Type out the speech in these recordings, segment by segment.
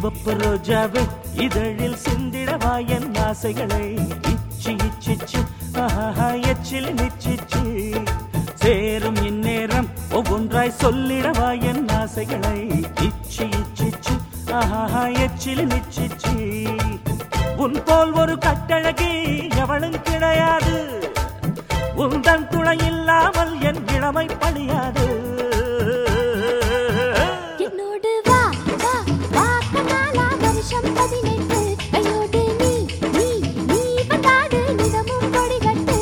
சிவப்பு ரோஜாவே இதழில் சிந்திடவா என் ஆசைகளை இச்சி இச்சிச்சு ஆஹா எச்சில் நிச்சிச்சு சேரும் இந்நேரம் ஒவ்வொன்றாய் சொல்லிடவா என் ஆசைகளை இச்சி இச்சிச்சு ஆஹா எச்சில் நிச்சிச்சு உன் போல் ஒரு கட்டழகி எவளும் கிடையாது உந்தன் துணை இல்லாமல் என் இளமை பழியாது என்னோடு வா வா வா கண்ணாலா வருஷம் பதினெட்டு கையோடு நீ நீ நீ வந்தாடு நிதமும் கொடிகட்டு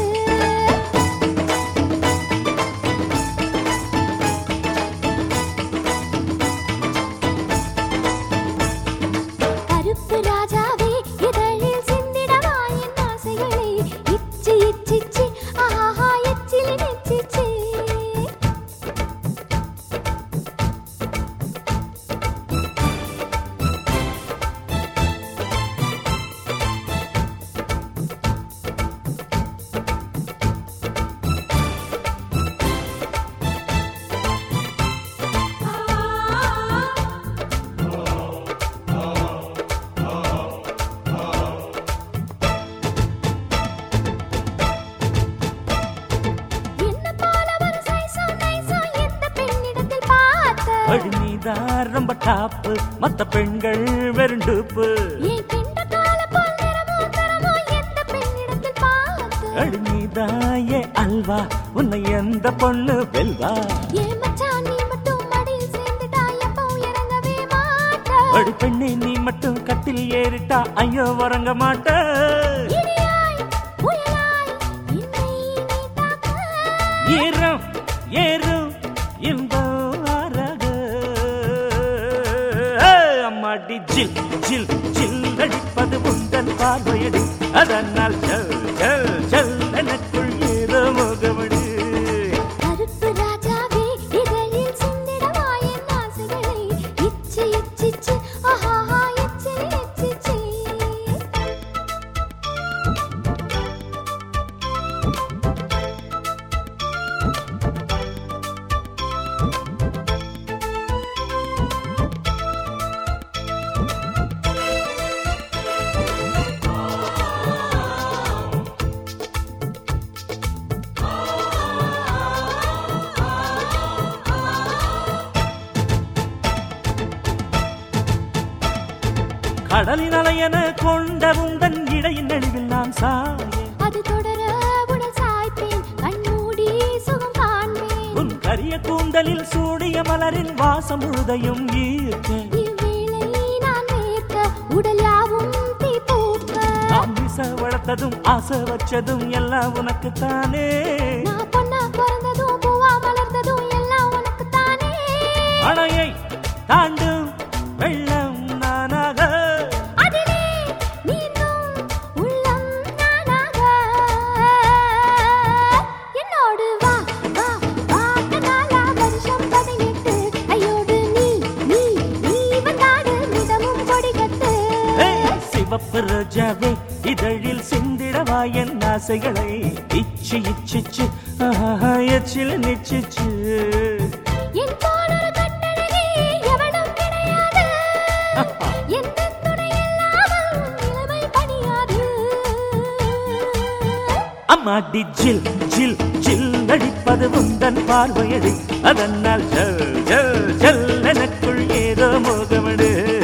கருப்பு ராஜாவே இதழில் சிந்திடவா என் ஆசைகளை இச்சி இச்சிச்சி ஆஹா எச்சிலி நெச்சிச்சி என்ன போல ஒரு சைஸும் நைஸும் எந்த பெண்ணிடத்தில் பார்த்த அழுநீதான் ரொம்ப டாப்பு மத்த பெண்கள் வெறுண்டுப்பு என் கிண்ட கால போல் நிறமோ தரமோ எந்த பெண்ணிடத்தில் பார்த்த அழுநீதாயே அல்வா உன்னை எந்த பொண்ணு வெல்வா என் மச்சான் நீ மட்டும் மடியில் சேர்ந்துட்டா எப்போ இறங்கவே மாட்ட அடி பெண்ணே நீ மட்டும் கட்டில் ஏறிட்டா ஐயோ வரங்க மாட்ட இடியாய் புயலாய் என்னை நீ தாக்க ஏறும் ஏறும் இன்பம் ஆறாக அம்மாடி ஜில் ஜில் ஜில் அடிப்பது உந்தன் பார்வையடி அதனால் ஜல் ஜல் ஜல் எனக்குள் ஏதோ முகமடி கருப்பு ராஜாவே இதழில் சிந்திடவா என் ஆசைகளை இச்சி இச்சிச்சு ஆஹா இச்சி இச்சிச்சி கடலின் அலையென கொண்ட உந்தன் இடையின் நடுவில் நான் சாய அது தொடர உடல் சாய்ப்பேன் கண்மூடி சுகம் காண்பேன் உன் கரிய கூந்தலில் சூடிய மலரின் வாசம் முழுதையும் ஈர்க்க இவ்வேளை நான் வேர்க்க உடல் யாவும் தீ பூக்க நாம் விச வளர்த்ததும் ஆசை வச்சதும் எல்லாம் உனக்குத்தானே நான் பொண்ணா பிறந்ததும் பூவா மலர்ந்ததும் எல்லாம் உனக்கு தானே அணையை தாண்டும் வெள்ளம் நானாக அதிலே நீந்தும் உள்ளம் நானாக என்னோடு வா வா வா கண்ணாலா வருஷம் பதினெட்டு ஐயோடு நீ நீ நீ வந்தாடு மிதமும் கொடிகட்டு ஏய், சிவப்பு ரோஜாவே இதழில் சிந்திடவா என் ஆசைகளை இச்சி இச்சிச்சு ஆஹா, எச்சில் நிச்சிச்சு என் போலொரு கட்டழகி எவனும் கிடையாது எந்த துணை இல்லாமல் நிலைமை பணியாது அம்மாடி ஜில் ஜில் ஜில் அடிப்பது உந்தன் பார்வையடி அதனால் ஜல் ஜல் ஜல் எனக்குள் ஏதோ மோகமடு